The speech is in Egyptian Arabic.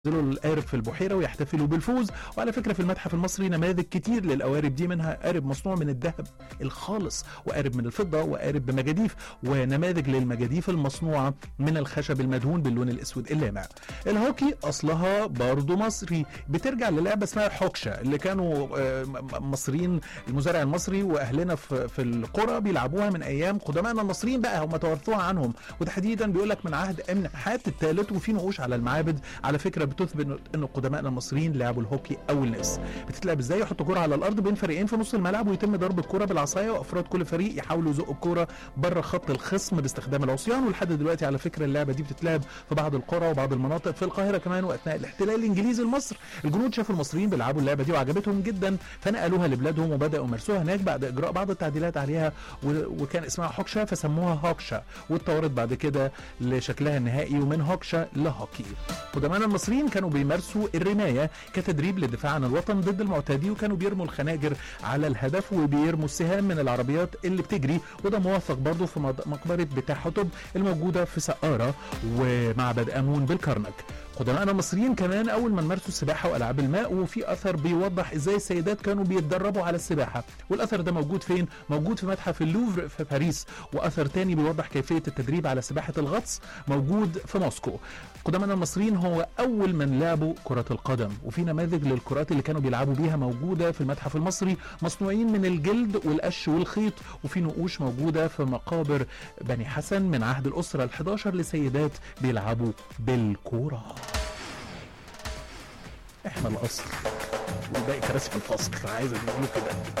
ينزلوا القارب في البحيره ويحتفلوا بالفوز وعلى فكره في المتحف المصري نماذج كتير للقوارب دي منها قارب مصنوع من الذهب الخالص وقارب من الفضه وقارب بمجاديف ونماذج للمجاديف المصنوعه من الخشب المدهون باللون الاسود اللامع الهوكي اصلها برضه مصري بترجع للعبه اسمها الحوكشه اللي كانوا آه، م- مصريين المزارع المصري واهلنا في في القرى بيلعبوها من ايام قدمائنا المصريين بقى هم توارثوها عنهم وتحديدا بيقول لك من عهد امن حات الثالث وفي نقوش على المعابد على فكره بتثبت ان قدمائنا المصريين لعبوا الهوكي اول ناس بتتلعب ازاي يحطوا كرة على الارض بين فريقين في نص الملعب ويتم ضرب الكرة بالعصايه وافراد كل فريق يحاولوا يزقوا الكرة بره خط الخصم باستخدام العصيان ولحد دلوقتي على فكره اللعبه دي بتتلعب في بعض القرى وبعض المناطق في القاهره كمان واثناء الاحتلال الانجليزي لمصر الجنود شافوا المصريين بيلعبوا اللعبه دي وعجبتهم جدا فنقلوها لبلادهم وبداوا يمارسوها هناك بعد اجراء بعض التعديلات عليها و- وكان اسمها حكشه فسموها هوكشه واتطورت بعد كده لشكلها النهائي ومن هوكشه لهوكي قدماءنا المصريين كانوا بيمارسوا الرمايه كتدريب للدفاع عن الوطن ضد المعتدي وكانوا بيرموا الخناجر على الهدف وبيرموا السهام من العربيات اللي بتجري وده موثق برضه في مد- مقبره بتاع حطب الموجوده في سقاره ومعبد امون بالكرنك قدماءنا المصريين كمان اول ما مارسوا السباحه والعاب الماء وفي اثر بيوضح ازاي السيدات كانوا بيتدربوا على السباحه والاثر ده موجود فين موجود في متحف اللوفر في باريس واثر تاني بيوضح كيفيه التدريب على سباحه الغطس موجود في موسكو قدماءنا المصريين هو اول من لعبوا كره القدم وفي نماذج للكرات اللي كانوا بيلعبوا بيها موجوده في المتحف المصري مصنوعين من الجلد والقش والخيط وفي نقوش موجوده في مقابر بني حسن من عهد الاسره ال11 لسيدات بيلعبوا بالكوره احنا الاصل والباقي كراسي في الفصل عايز اقول كده